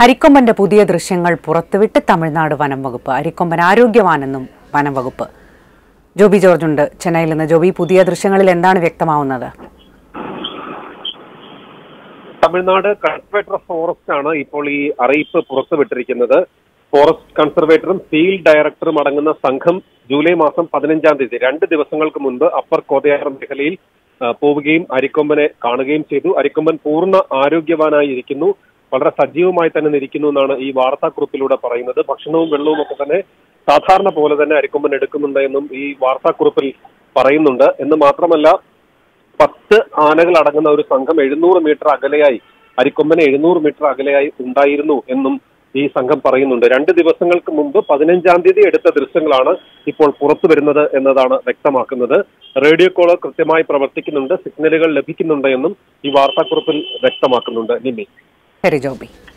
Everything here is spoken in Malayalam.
അരിക്കൊമ്പന്റെ പുതിയ ദൃശ്യങ്ങൾ പുറത്തുവിട്ട് തമിഴ്നാട് വനം വകുപ്പ് അരിക്കൊമ്പൻ ആരോഗ്യവാനെന്നും വനം വകുപ്പ് ജോബി ജോർജ് ഉണ്ട് ചെന്നൈയിൽ നിന്ന് ജോബി പുതിയ ദൃശ്യങ്ങളിൽ എന്താണ് വ്യക്തമാവുന്നത് തമിഴ്നാട് കൺസർവേറ്റർ ഓഫ് ഫോറസ്റ്റ് ആണ് ഇപ്പോൾ ഈ അറിയിപ്പ് പുറത്തുവിട്ടിരിക്കുന്നത് ഫോറസ്റ്റ് കൺസർവേറ്ററും ഫീൽഡ് ഡയറക്ടറും അടങ്ങുന്ന സംഘം ജൂലൈ മാസം പതിനഞ്ചാം തീയതി രണ്ട് ദിവസങ്ങൾക്ക് മുൻപ് അപ്പർ കോതയാർ മേഖലയിൽ ആ, പോവുകയും അരിക്കൊമ്പനെ കാണുകയും ചെയ്തു അരിക്കൊമ്പൻ പൂർണ്ണ ആരോഗ്യവാനായി ഇരിക്കുന്നു വളരെ സജീവമായി തന്നെ നിൽക്കുന്നു എന്നാണ് ഈ വാർത്താക്കുറിപ്പിലൂടെ പറയുന്നത് ഭക്ഷണവും വെള്ളവും ഒക്കെ തന്നെ സാധാരണ പോലെ തന്നെ അരിക്കൊമ്പൻ എടുക്കുന്നുണ്ട് എന്നും ഈ വാർത്താക്കുറിപ്പിൽ പറയുന്നുണ്ട് എന്ന് മാത്രമല്ല പത്ത് ആനകൾ അടങ്ങുന്ന ഒരു സംഘം എഴുന്നൂറ് മീറ്റർ അകലെയായി അരിക്കൊമ്പന് എഴുന്നൂറ് മീറ്റർ അകലെയായി ഉണ്ടായിരുന്നു എന്നും ഈ സംഘം പറയുന്നുണ്ട് രണ്ട് ദിവസങ്ങൾക്ക് മുമ്പ് പതിനഞ്ചാം തീയതി എടുത്ത ദൃശ്യങ്ങളാണ് ഇപ്പോൾ പുറത്തു വരുന്നത് എന്നതാണ് വ്യക്തമാക്കുന്നത് റേഡിയോ കോളർ കൃത്യമായി പ്രവർത്തിക്കുന്നുണ്ട് സിഗ്നലുകൾ ലഭിക്കുന്നുണ്ട് എന്നും ഈ വാർത്താക്കുറിപ്പിൽ വ്യക്തമാക്കുന്നുണ്ട് നിമി ശരി ജോബി